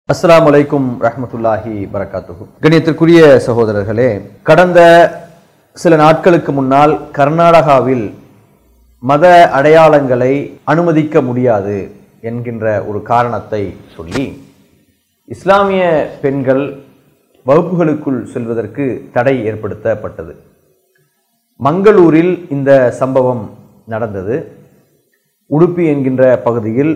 அஸ்ஸலாமு அலைக்கும் ரஹ்மத்துல்லாஹி வரகாத்துஹு கணியத்திற்குரிய சகோதரர்களே கடந்த சில நாட்களுக்கு முன்னால் கர்நாடகாவில் மத அடையாளங்களை அனுமதிக்க முடியாது என்கின்ற ஒரு காரணத்தை சொல்லி இஸ்லாமிய பெண்கள் வகுப்புகளுக்குள் செல்வதற்கு தடை ஏற்படுத்தப்பட்டது மங்களூரில் இந்த சம்பவம் நடந்தது உடுப்பி என்கின்ற பகுதியில்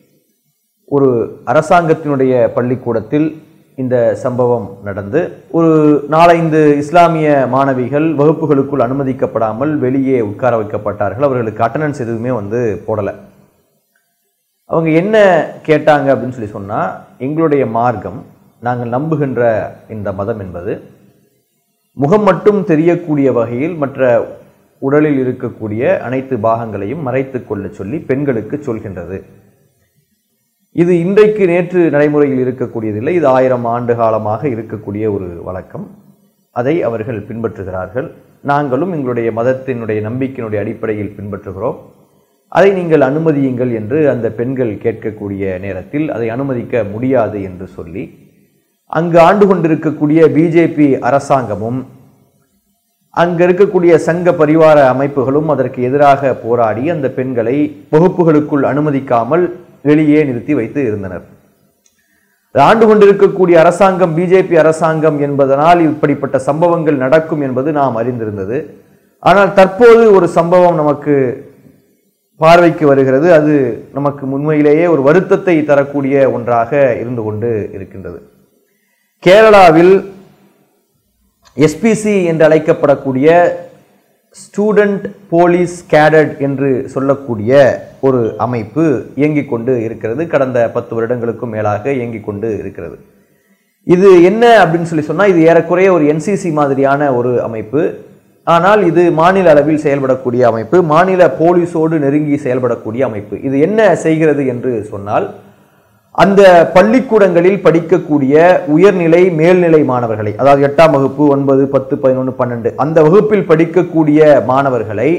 ஒரு அரசாங்கத்தினுடைய பள்ளிக்கூடத்தில் இந்த சம்பவம் நடந்து ஒரு நாலைந்து இஸ்லாமிய மாணவிகள் வகுப்புகளுக்குள் அனுமதிக்கப்படாமல் வெளியே உட்கார வைக்கப்பட்டார்கள் அவர்களுக்கு அட்டண்டன்ஸ் எதுவுமே வந்து போடலை அவங்க என்ன கேட்டாங்க அப்படின்னு சொல்லி சொன்னால் எங்களுடைய மார்க்கம் நாங்கள் நம்புகின்ற இந்த மதம் என்பது முகம் மட்டும் தெரியக்கூடிய வகையில் மற்ற உடலில் இருக்கக்கூடிய அனைத்து பாகங்களையும் மறைத்து கொள்ள சொல்லி பெண்களுக்கு சொல்கின்றது இது இன்றைக்கு நேற்று நடைமுறையில் இருக்கக்கூடியதில்லை இது ஆயிரம் ஆண்டு காலமாக இருக்கக்கூடிய ஒரு வழக்கம் அதை அவர்கள் பின்பற்றுகிறார்கள் நாங்களும் எங்களுடைய மதத்தினுடைய நம்பிக்கையினுடைய அடிப்படையில் பின்பற்றுகிறோம் அதை நீங்கள் அனுமதியுங்கள் என்று அந்த பெண்கள் கேட்கக்கூடிய நேரத்தில் அதை அனுமதிக்க முடியாது என்று சொல்லி அங்கு ஆண்டு கொண்டிருக்கக்கூடிய பிஜேபி அரசாங்கமும் அங்க இருக்கக்கூடிய சங்க பரிவார அமைப்புகளும் அதற்கு எதிராக போராடி அந்த பெண்களை வகுப்புகளுக்குள் அனுமதிக்காமல் வெளியே நிறுத்தி வைத்து இருந்தனர் ஆண்டு கொண்டிருக்கக்கூடிய அரசாங்கம் பிஜேபி அரசாங்கம் என்பதனால் இப்படிப்பட்ட சம்பவங்கள் நடக்கும் என்பது நாம் அறிந்திருந்தது ஆனால் தற்போது ஒரு சம்பவம் நமக்கு பார்வைக்கு வருகிறது அது நமக்கு உண்மையிலேயே ஒரு வருத்தத்தை தரக்கூடிய ஒன்றாக இருந்து கொண்டு இருக்கின்றது கேரளாவில் எஸ்பிசி என்று அழைக்கப்படக்கூடிய ஸ்டூடெண்ட் போலீஸ் கேடட் என்று சொல்லக்கூடிய ஒரு அமைப்பு இயங்கிக் கொண்டு இருக்கிறது கடந்த பத்து வருடங்களுக்கும் மேலாக இயங்கிக் கொண்டு இருக்கிறது இது என்ன அப்படின்னு சொல்லி சொன்னால் இது ஏறக்குறைய ஒரு என்சிசி மாதிரியான ஒரு அமைப்பு ஆனால் இது மாநில அளவில் செயல்படக்கூடிய அமைப்பு மாநில போலீஸோடு நெருங்கி செயல்படக்கூடிய அமைப்பு இது என்ன செய்கிறது என்று சொன்னால் அந்த பள்ளிக்கூடங்களில் படிக்கக்கூடிய உயர்நிலை மேல்நிலை மாணவர்களை அதாவது எட்டாம் வகுப்பு ஒன்பது பத்து பதினொன்று பன்னெண்டு அந்த வகுப்பில் படிக்கக்கூடிய மாணவர்களை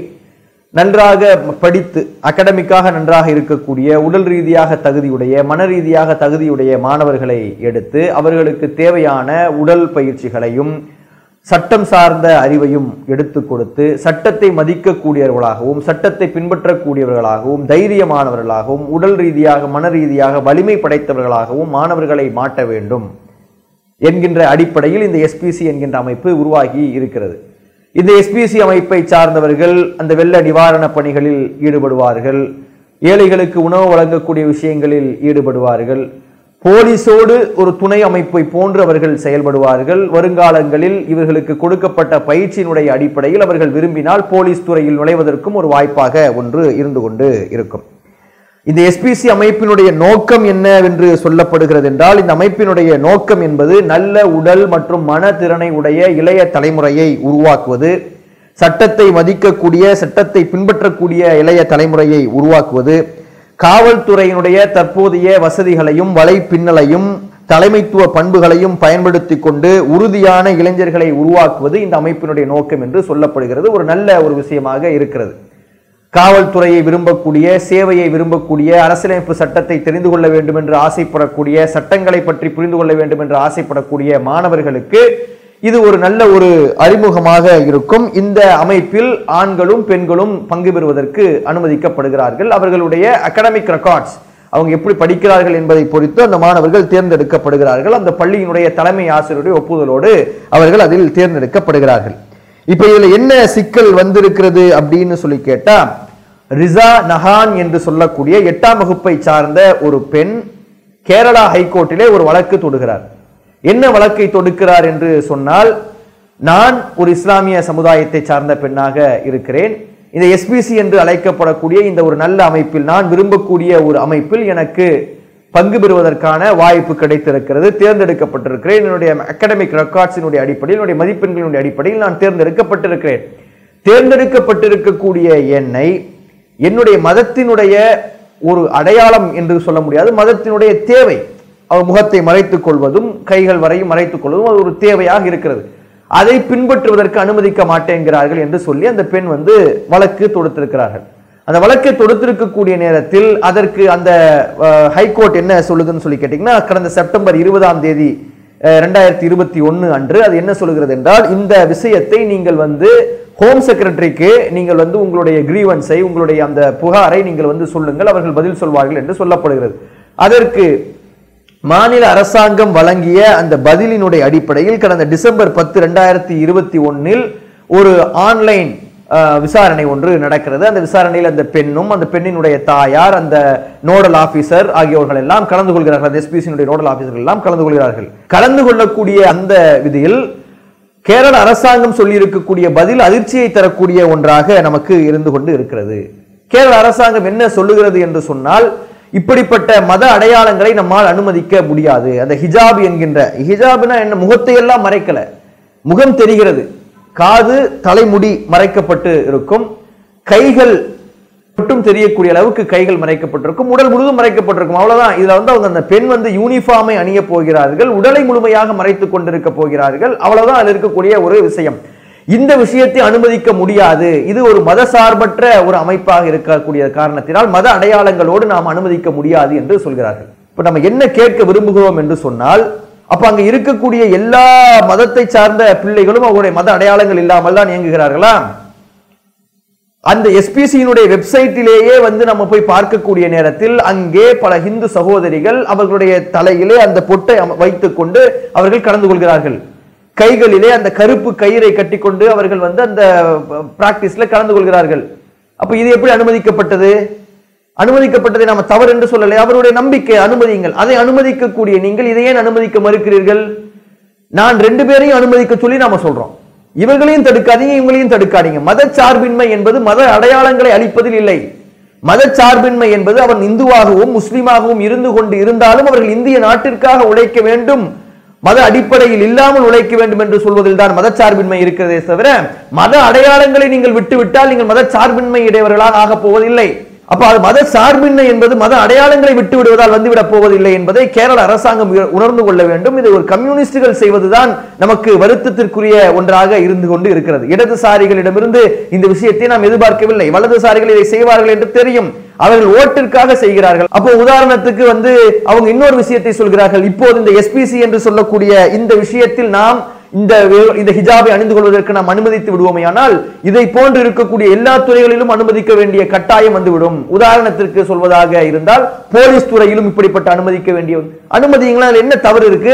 நன்றாக படித்து அகடமிக்காக நன்றாக இருக்கக்கூடிய உடல் ரீதியாக தகுதியுடைய மன ரீதியாக தகுதியுடைய மாணவர்களை எடுத்து அவர்களுக்கு தேவையான உடல் பயிற்சிகளையும் சட்டம் சார்ந்த அறிவையும் எடுத்து கொடுத்து சட்டத்தை மதிக்கக்கூடியவர்களாகவும் சட்டத்தை பின்பற்றக்கூடியவர்களாகவும் தைரியமானவர்களாகவும் உடல் ரீதியாக மன ரீதியாக வலிமை படைத்தவர்களாகவும் மாணவர்களை மாட்ட வேண்டும் என்கின்ற அடிப்படையில் இந்த எஸ்பிசி என்கின்ற அமைப்பு உருவாகி இருக்கிறது இந்த எஸ்பிசி அமைப்பை சார்ந்தவர்கள் அந்த வெள்ள நிவாரண பணிகளில் ஈடுபடுவார்கள் ஏழைகளுக்கு உணவு வழங்கக்கூடிய விஷயங்களில் ஈடுபடுவார்கள் போலீஸோடு ஒரு துணை அமைப்பை போன்று அவர்கள் செயல்படுவார்கள் வருங்காலங்களில் இவர்களுக்கு கொடுக்கப்பட்ட பயிற்சியினுடைய அடிப்படையில் அவர்கள் விரும்பினால் போலீஸ் துறையில் நுழைவதற்கும் ஒரு வாய்ப்பாக ஒன்று இருந்து கொண்டு இருக்கும் இந்த எஸ்பிசி அமைப்பினுடைய நோக்கம் என்னவென்று சொல்லப்படுகிறது என்றால் இந்த அமைப்பினுடைய நோக்கம் என்பது நல்ல உடல் மற்றும் மனத்திறனை உடைய இளைய தலைமுறையை உருவாக்குவது சட்டத்தை மதிக்கக்கூடிய சட்டத்தை பின்பற்றக்கூடிய இளைய தலைமுறையை உருவாக்குவது காவல்துறையினுடைய தற்போதைய வசதிகளையும் வலைப்பின்னலையும் தலைமைத்துவ பண்புகளையும் பயன்படுத்தி கொண்டு உறுதியான இளைஞர்களை உருவாக்குவது இந்த அமைப்பினுடைய நோக்கம் என்று சொல்லப்படுகிறது ஒரு நல்ல ஒரு விஷயமாக இருக்கிறது காவல்துறையை விரும்பக்கூடிய சேவையை விரும்பக்கூடிய அரசியலமைப்பு சட்டத்தை தெரிந்து கொள்ள வேண்டும் என்று ஆசைப்படக்கூடிய சட்டங்களை பற்றி புரிந்து கொள்ள வேண்டும் என்று ஆசைப்படக்கூடிய மாணவர்களுக்கு இது ஒரு நல்ல ஒரு அறிமுகமாக இருக்கும் இந்த அமைப்பில் ஆண்களும் பெண்களும் பங்கு பெறுவதற்கு அனுமதிக்கப்படுகிறார்கள் அவர்களுடைய அகடமிக் ரெக்கார்ட்ஸ் அவங்க எப்படி படிக்கிறார்கள் என்பதை பொறுத்து அந்த மாணவர்கள் தேர்ந்தெடுக்கப்படுகிறார்கள் அந்த பள்ளியினுடைய தலைமை ஆசிரியருடைய ஒப்புதலோடு அவர்கள் அதில் தேர்ந்தெடுக்கப்படுகிறார்கள் இப்ப இதுல என்ன சிக்கல் வந்திருக்கிறது அப்படின்னு சொல்லி கேட்டா ரிசா நஹான் என்று சொல்லக்கூடிய எட்டாம் வகுப்பை சார்ந்த ஒரு பெண் கேரளா ஹைகோர்ட்டிலே ஒரு வழக்கு தொடுகிறார் என்ன வழக்கை தொடுக்கிறார் என்று சொன்னால் நான் ஒரு இஸ்லாமிய சமுதாயத்தை சார்ந்த பெண்ணாக இருக்கிறேன் இந்த எஸ்பிசி என்று அழைக்கப்படக்கூடிய இந்த ஒரு நல்ல அமைப்பில் நான் விரும்பக்கூடிய ஒரு அமைப்பில் எனக்கு பங்கு பெறுவதற்கான வாய்ப்பு கிடைத்திருக்கிறது தேர்ந்தெடுக்கப்பட்டிருக்கிறேன் என்னுடைய அகடமிக் ரெக்கார்ட்ஸினுடைய அடிப்படையில் என்னுடைய மதிப்பெண்களினுடைய அடிப்படையில் நான் தேர்ந்தெடுக்கப்பட்டிருக்கிறேன் தேர்ந்தெடுக்கப்பட்டிருக்கக்கூடிய என்னை என்னுடைய மதத்தினுடைய ஒரு அடையாளம் என்று சொல்ல முடியாது மதத்தினுடைய தேவை அவர் முகத்தை மறைத்துக் கொள்வதும் கைகள் வரையும் மறைத்துக் கொள்வதும் அது ஒரு தேவையாக இருக்கிறது அதை பின்பற்றுவதற்கு அனுமதிக்க மாட்டேங்கிறார்கள் என்று சொல்லி அந்த பெண் வந்து வழக்கு தொடுத்திருக்கிறார்கள் அந்த வழக்கை தொடுத்திருக்கக்கூடிய நேரத்தில் அதற்கு அந்த ஹைகோர்ட் என்ன சொல்லுதுன்னு சொல்லி கேட்டிங்கன்னா கடந்த செப்டம்பர் இருபதாம் தேதி ரெண்டாயிரத்தி இருபத்தி ஒன்று அன்று அது என்ன சொல்லுகிறது என்றால் இந்த விஷயத்தை நீங்கள் வந்து ஹோம் செக்ரட்டரிக்கு நீங்கள் வந்து உங்களுடைய கிரீவன்ஸை உங்களுடைய அந்த புகாரை நீங்கள் வந்து சொல்லுங்கள் அவர்கள் பதில் சொல்வார்கள் என்று சொல்லப்படுகிறது அதற்கு மாநில அரசாங்கம் வழங்கிய அந்த பதிலினுடைய அடிப்படையில் கடந்த டிசம்பர் பத்து ரெண்டாயிரத்தி இருபத்தி ஒன்னில் ஒரு ஆன்லைன் விசாரணை ஒன்று நடக்கிறது அந்த விசாரணையில் அந்த பெண்ணும் அந்த பெண்ணினுடைய தாயார் அந்த நோடல் ஆபீசர் ஆகியோர்கள் எல்லாம் கலந்து கொள்கிறார்கள் அந்த எஸ்பிசியினுடைய நோடல் ஆபீசர்கள் எல்லாம் கலந்து கொள்கிறார்கள் கலந்து கொள்ளக்கூடிய அந்த விதியில் கேரள அரசாங்கம் சொல்லியிருக்கக்கூடிய பதில் அதிர்ச்சியை தரக்கூடிய ஒன்றாக நமக்கு இருந்து கொண்டு இருக்கிறது கேரள அரசாங்கம் என்ன சொல்லுகிறது என்று சொன்னால் இப்படிப்பட்ட மத அடையாளங்களை நம்மால் அனுமதிக்க முடியாது அந்த ஹிஜாப் என்கின்ற ஹிஜாப்னா என்ன முகத்தை எல்லாம் மறைக்கல முகம் தெரிகிறது காது தலைமுடி மறைக்கப்பட்டு இருக்கும் கைகள் மட்டும் தெரியக்கூடிய அளவுக்கு கைகள் மறைக்கப்பட்டிருக்கும் உடல் முழுவதும் மறைக்கப்பட்டிருக்கும் அவ்வளவுதான் இதுல வந்து அவங்க அந்த பெண் வந்து யூனிஃபார்மை அணிய போகிறார்கள் உடலை முழுமையாக மறைத்துக் கொண்டிருக்க போகிறார்கள் அவ்வளவுதான் அதில் இருக்கக்கூடிய ஒரு விஷயம் இந்த விஷயத்தை அனுமதிக்க முடியாது இது ஒரு மத சார்பற்ற ஒரு அமைப்பாக இருக்கக்கூடிய காரணத்தினால் மத அடையாளங்களோடு நாம் அனுமதிக்க முடியாது என்று சொல்கிறார்கள் இப்ப நம்ம என்ன கேட்க விரும்புகிறோம் என்று சொன்னால் அப்ப அங்க இருக்கக்கூடிய எல்லா மதத்தை சார்ந்த பிள்ளைகளும் அவருடைய மத அடையாளங்கள் இல்லாமல் தான் இயங்குகிறார்களா அந்த எஸ்பிசியினுடைய வெப்சைட்டிலேயே வந்து நம்ம போய் பார்க்கக்கூடிய நேரத்தில் அங்கே பல இந்து சகோதரிகள் அவர்களுடைய தலையிலே அந்த பொட்டை வைத்துக் கொண்டு அவர்கள் கலந்து கொள்கிறார்கள் கைகளிலே அந்த கருப்பு கயிறை கட்டிக்கொண்டு அவர்கள் வந்து அந்த பிராக்டிஸ்ல கலந்து கொள்கிறார்கள் அப்ப இது எப்படி அனுமதிக்கப்பட்டது அனுமதிக்கப்பட்டதை நாம தவறு என்று சொல்லலை அவருடைய நம்பிக்கை அனுமதியுங்கள் அதை அனுமதிக்கக்கூடிய நீங்கள் இதை ஏன் அனுமதிக்க மறுக்கிறீர்கள் நான் ரெண்டு பேரையும் அனுமதிக்க சொல்லி நாம சொல்றோம் இவர்களையும் தடுக்காதீங்க இவங்களையும் தடுக்காதீங்க மத சார்பின்மை என்பது மத அடையாளங்களை அளிப்பதில் இல்லை மத சார்பின்மை என்பது அவன் இந்துவாகவும் முஸ்லீமாகவும் இருந்து கொண்டு இருந்தாலும் அவர்கள் இந்திய நாட்டிற்காக உழைக்க வேண்டும் மத அடிப்படையில் இல்லாமல் உழைக்க வேண்டும் என்று சொல்வதில் தான் மதச்சார்பின்மை இருக்கிறதே தவிர மத அடையாளங்களை நீங்கள் விட்டுவிட்டால் நீங்கள் மத சார்பின்மை இடையவர்களாக ஆகப் போவதில்லை அப்ப அது மத சார்பின்மை என்பது மத அடையாளங்களை விட்டு விடுவதால் வந்துவிடப் போவதில்லை என்பதை கேரள அரசாங்கம் உணர்ந்து கொள்ள வேண்டும் இது ஒரு கம்யூனிஸ்டுகள் செய்வதுதான் நமக்கு வருத்தத்திற்குரிய ஒன்றாக இருந்து கொண்டு இருக்கிறது இடதுசாரிகளிடமிருந்து இந்த விஷயத்தை நாம் எதிர்பார்க்கவில்லை வலதுசாரிகள் இதை செய்வார்கள் என்று தெரியும் அவர்கள் ஓட்டிற்காக செய்கிறார்கள் அப்போ உதாரணத்துக்கு வந்து அவங்க இன்னொரு விஷயத்தை சொல்கிறார்கள் இப்போது இந்த எஸ்பிசி என்று சொல்லக்கூடிய இந்த விஷயத்தில் நாம் இந்த இந்த ஹிஜாபை அணிந்து கொள்வதற்கு நாம் அனுமதித்து விடுவோமையானால் இதை போன்று இருக்கக்கூடிய எல்லா துறைகளிலும் அனுமதிக்க வேண்டிய கட்டாயம் வந்துவிடும் உதாரணத்திற்கு சொல்வதாக இருந்தால் போலீஸ் துறையிலும் இப்படிப்பட்ட அனுமதிக்க வேண்டிய அனுமதிங்களா என்ன தவறு இருக்கு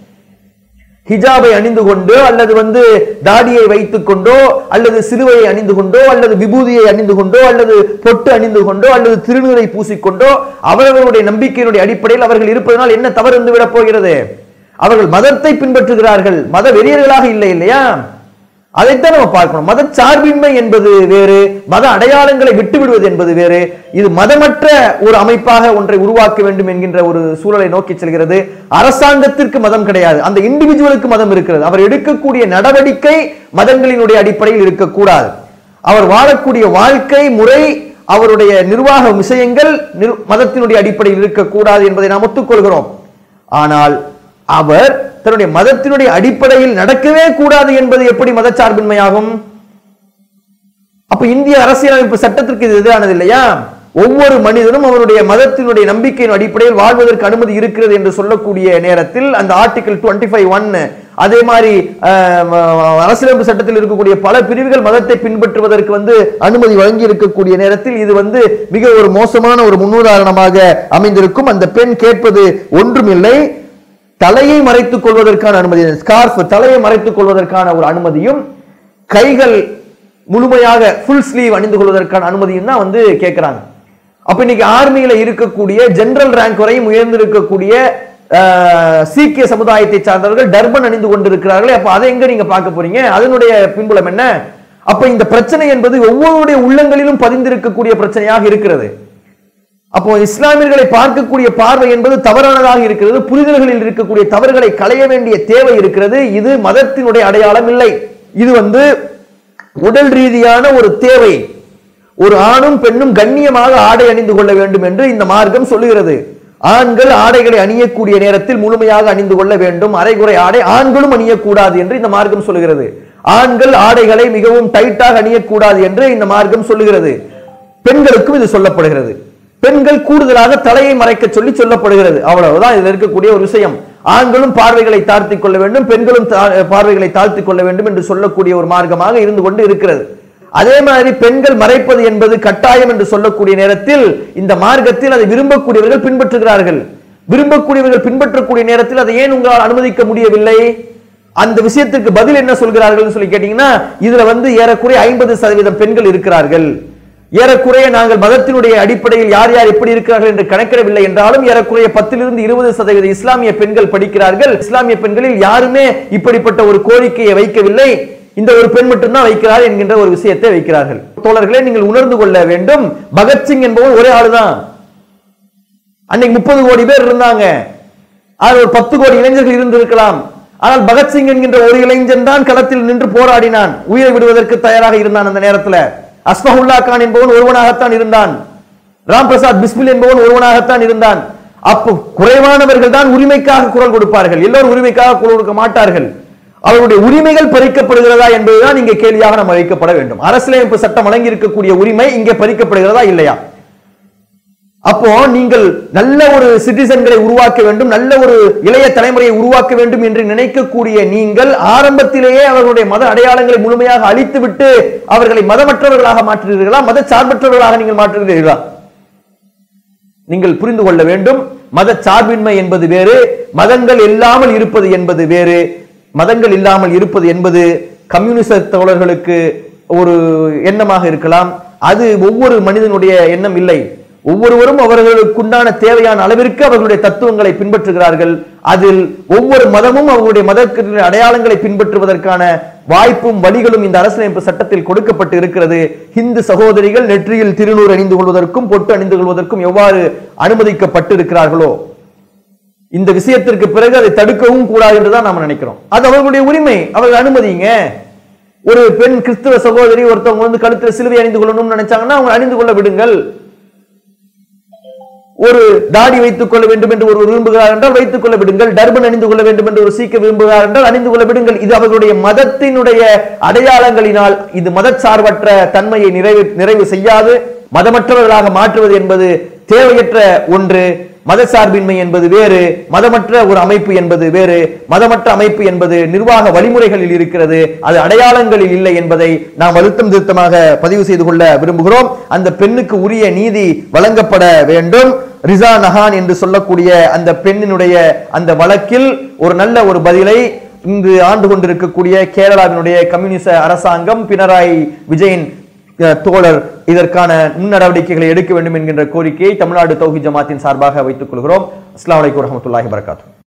ஹிஜாபை அணிந்து கொண்டோ அல்லது வந்து தாடியை வைத்துக் கொண்டோ அல்லது சிலுவையை அணிந்து கொண்டோ அல்லது விபூதியை அணிந்து கொண்டோ அல்லது பொட்டு அணிந்து கொண்டோ அல்லது திருநீரை பூசிக்கொண்டோ அவரவர்களுடைய நம்பிக்கையினுடைய அடிப்படையில் அவர்கள் இருப்பதனால் என்ன தவறு இருந்து விடப் போகிறது அவர்கள் மதத்தை பின்பற்றுகிறார்கள் மத வெறியர்களாக இல்லை இல்லையா அதைத்தான் நம்ம பார்க்கணும் மத சார்பின்மை என்பது வேறு மத அடையாளங்களை விட்டு விடுவது என்பது வேறு இது மதமற்ற ஒரு அமைப்பாக ஒன்றை உருவாக்க வேண்டும் என்கின்ற ஒரு சூழலை நோக்கி செல்கிறது அரசாங்கத்திற்கு மதம் கிடையாது அந்த இண்டிவிஜுவலுக்கு மதம் இருக்கிறது அவர் எடுக்கக்கூடிய நடவடிக்கை மதங்களினுடைய அடிப்படையில் இருக்கக்கூடாது அவர் வாழக்கூடிய வாழ்க்கை முறை அவருடைய நிர்வாக விஷயங்கள் மதத்தினுடைய அடிப்படையில் இருக்கக்கூடாது என்பதை நாம் ஒத்துக்கொள்கிறோம் ஆனால் அவர் தன்னுடைய மதத்தினுடைய அடிப்படையில் நடக்கவே கூடாது என்பது எப்படி மதச்சார்பின்மையாகும் அப்ப இந்திய அரசியலமைப்பு சட்டத்திற்கு இது எதிரானது இல்லையா ஒவ்வொரு மனிதனும் அவருடைய மதத்தினுடைய நம்பிக்கையின் அடிப்படையில் வாழ்வதற்கு அனுமதி இருக்கிறது என்று சொல்லக்கூடிய நேரத்தில் அந்த ஆர்டிகல் டுவெண்ட்டி ஃபைவ் ஒன் அதே மாதிரி அரசியலமைப்பு சட்டத்தில் இருக்கக்கூடிய பல பிரிவுகள் மதத்தை பின்பற்றுவதற்கு வந்து அனுமதி வழங்கி இருக்கக்கூடிய நேரத்தில் இது வந்து மிக ஒரு மோசமான ஒரு முன்னுதாரணமாக அமைந்திருக்கும் அந்த பெண் கேட்பது ஒன்றுமில்லை தலையை மறைத்துக் கொள்வதற்கான அனுமதி ஸ்கார்ஃப் தலையை மறைத்துக் கொள்வதற்கான ஒரு அனுமதியும் கைகள் முழுமையாக ஃபுல் ஸ்லீவ் அணிந்து கொள்வதற்கான அனுமதியும் தான் வந்து கேட்கிறாங்க அப்ப இன்னைக்கு ஆர்மியில இருக்கக்கூடிய ஜெனரல் ரேங்க் வரையும் உயர்ந்திருக்கக்கூடிய சீக்கிய சமுதாயத்தை சார்ந்தவர்கள் டர்பன் அணிந்து கொண்டிருக்கிறார்களே அப்ப அதை எங்க நீங்க பார்க்க போறீங்க அதனுடைய பின்புலம் என்ன அப்ப இந்த பிரச்சனை என்பது ஒவ்வொருடைய உள்ளங்களிலும் பதிந்திருக்கக்கூடிய பிரச்சனையாக இருக்கிறது அப்போ இஸ்லாமியர்களை பார்க்கக்கூடிய பார்வை என்பது தவறானதாக இருக்கிறது புரிதல்களில் இருக்கக்கூடிய தவறுகளை களைய வேண்டிய தேவை இருக்கிறது இது மதத்தினுடைய அடையாளம் இல்லை இது வந்து உடல் ரீதியான ஒரு தேவை ஒரு ஆணும் பெண்ணும் கண்ணியமாக ஆடை அணிந்து கொள்ள வேண்டும் என்று இந்த மார்க்கம் சொல்லுகிறது ஆண்கள் ஆடைகளை அணியக்கூடிய நேரத்தில் முழுமையாக அணிந்து கொள்ள வேண்டும் அரைகுறை ஆடை ஆண்களும் அணியக்கூடாது என்று இந்த மார்க்கம் சொல்லுகிறது ஆண்கள் ஆடைகளை மிகவும் டைட்டாக அணியக்கூடாது என்று இந்த மார்க்கம் சொல்லுகிறது பெண்களுக்கும் இது சொல்லப்படுகிறது பெண்கள் கூடுதலாக தலையை மறைக்க சொல்லி சொல்லப்படுகிறது அவ்வளவுதான் இதுல இருக்கக்கூடிய ஒரு விஷயம் ஆண்களும் பார்வைகளை தாழ்த்திக் கொள்ள வேண்டும் பெண்களும் தா- பார்வைகளை தாழ்த்திக் கொள்ள வேண்டும் என்று சொல்லக்கூடிய ஒரு மார்க்கமாக இருந்து கொண்டு இருக்கிறது அதே மாதிரி பெண்கள் மறைப்பது என்பது கட்டாயம் என்று சொல்லக்கூடிய நேரத்தில் இந்த மார்க்கத்தில் அதை விரும்பக்கூடியவர்கள் பின்பற்றுகிறார்கள் விரும்பக்கூடியவர்கள் பின்பற்றக்கூடிய நேரத்தில் அதை ஏன் உங்களால் அனுமதிக்க முடியவில்லை அந்த விஷயத்திற்கு பதில் என்ன சொல்கிறார்கள் சொல்லி கேட்டீங்கன்னா இதுல வந்து ஏறக்குறைய ஐம்பது சதவீதம் பெண்கள் இருக்கிறார்கள் ஏறக்குறைய நாங்கள் மதத்தினுடைய அடிப்படையில் யார் யார் எப்படி இருக்கிறார்கள் என்று கணக்கிடவில்லை என்றாலும் ஏறக்குறைய பத்திலிருந்து இருபது சதவீத இஸ்லாமிய பெண்கள் படிக்கிறார்கள் இஸ்லாமிய பெண்களில் யாருமே இப்படிப்பட்ட ஒரு கோரிக்கையை வைக்கவில்லை இந்த ஒரு பெண் மட்டும்தான் வைக்கிறார் என்கின்ற ஒரு விஷயத்தை வைக்கிறார்கள் தோழர்களே நீங்கள் உணர்ந்து கொள்ள வேண்டும் பகத்சிங் என்பவர் ஒரே ஆளுதான் அன்னைக்கு முப்பது கோடி பேர் இருந்தாங்க ஆனால் ஒரு பத்து கோடி இளைஞர்கள் இருந்திருக்கலாம் ஆனால் பகத்சிங் என்கின்ற ஒரு இளைஞன் தான் களத்தில் நின்று போராடினான் உயிரை விடுவதற்கு தயாராக இருந்தான் அந்த நேரத்தில் அஸ்மஹுல்லா கான் என்பவன் ஒருவனாகத்தான் இருந்தான் ராம் பிரசாத் பிஸ்மில் என்பவன் ஒருவனாகத்தான் இருந்தான் அப்போ குறைவானவர்கள் தான் உரிமைக்காக குரல் கொடுப்பார்கள் எல்லோரும் உரிமைக்காக குரல் கொடுக்க மாட்டார்கள் அவருடைய உரிமைகள் பறிக்கப்படுகிறதா என்பதுதான் இங்கே கேள்வியாக நாம் வைக்கப்பட வேண்டும் அரசியலமைப்பு சட்டம் வழங்கி இருக்கக்கூடிய உரிமை இங்கே பறிக்கப்படுகிறதா இல்லையா அப்போ நீங்கள் நல்ல ஒரு சிட்டிசன்களை உருவாக்க வேண்டும் நல்ல ஒரு இளைய தலைமுறையை உருவாக்க வேண்டும் என்று நினைக்கக்கூடிய நீங்கள் ஆரம்பத்திலேயே அவர்களுடைய மத அடையாளங்களை முழுமையாக அழித்துவிட்டு அவர்களை மதமற்றவர்களாக மாற்றுகிறீர்களா மத சார்பற்றவர்களாக நீங்கள் மாற்றுகிறீர்களா நீங்கள் புரிந்து கொள்ள வேண்டும் மத சார்பின்மை என்பது வேறு மதங்கள் இல்லாமல் இருப்பது என்பது வேறு மதங்கள் இல்லாமல் இருப்பது என்பது கம்யூனிச தோழர்களுக்கு ஒரு எண்ணமாக இருக்கலாம் அது ஒவ்வொரு மனிதனுடைய எண்ணம் இல்லை ஒவ்வொருவரும் அவர்களுக்குண்டான தேவையான அளவிற்கு அவர்களுடைய தத்துவங்களை பின்பற்றுகிறார்கள் அதில் ஒவ்வொரு மதமும் அவர்களுடைய மதத்தின் அடையாளங்களை பின்பற்றுவதற்கான வாய்ப்பும் வழிகளும் இந்த அரசியலமைப்பு சட்டத்தில் கொடுக்கப்பட்டு இருக்கிறது இந்து சகோதரிகள் நெற்றியில் திருநூறு அணிந்து கொள்வதற்கும் பொட்டு அணிந்து கொள்வதற்கும் எவ்வாறு அனுமதிக்கப்பட்டிருக்கிறார்களோ இந்த விஷயத்திற்கு பிறகு அதை தடுக்கவும் கூடாது என்றுதான் நாம நினைக்கிறோம் அது அவர்களுடைய உரிமை அவர்கள் அனுமதிங்க ஒரு பெண் கிறிஸ்துவ சகோதரி ஒருத்தவங்க வந்து கழுத்துல சிலுவை அணிந்து கொள்ளணும்னு நினைச்சாங்கன்னா அவங்க அணிந்து கொள்ள விடுங்கள் ஒரு தாடி வைத்துக் கொள்ள வேண்டும் என்று ஒரு விரும்புகிறார் என்றால் வைத்துக் கொள்ள விடுங்கள் டர்பன் அணிந்து கொள்ள வேண்டும் என்று ஒரு சீக்க விரும்புகிறார் என்றால் அணிந்து கொள்ள விடுங்கள் இது அவர்களுடைய மதத்தினுடைய அடையாளங்களினால் இது மதச்சார்பற்ற தன்மையை நிறைவு நிறைவு செய்யாது மதமற்றவர்களாக மாற்றுவது என்பது தேவையற்ற ஒன்று மதசார்பின்மை என்பது வேறு மதமற்ற ஒரு அமைப்பு என்பது வேறு மதமற்ற அமைப்பு என்பது நிர்வாக வழிமுறைகளில் இருக்கிறது அது அடையாளங்களில் இல்லை என்பதை நாம் அழுத்தம் திருத்தமாக பதிவு செய்து கொள்ள விரும்புகிறோம் அந்த பெண்ணுக்கு உரிய நீதி வழங்கப்பட வேண்டும் ரிசா நஹான் என்று சொல்லக்கூடிய அந்த பெண்ணினுடைய அந்த வழக்கில் ஒரு நல்ல ஒரு பதிலை இங்கு ஆண்டு கொண்டிருக்கக்கூடிய கேரளாவினுடைய கம்யூனிச அரசாங்கம் பினராயி விஜயன் அஹ், தோழர் இதற்கான முன் நடவடிக்கைகளை எடுக்க வேண்டும் என்கின்ற கோரிக்கையை தமிழ்நாடு தௌஹி ஜமாத்தின் சார்பாக வைத்துக் கொள்கிறோம் அஸ்லாம் வலைக்கம் வரமத்துல்லாஹி வரகாத்து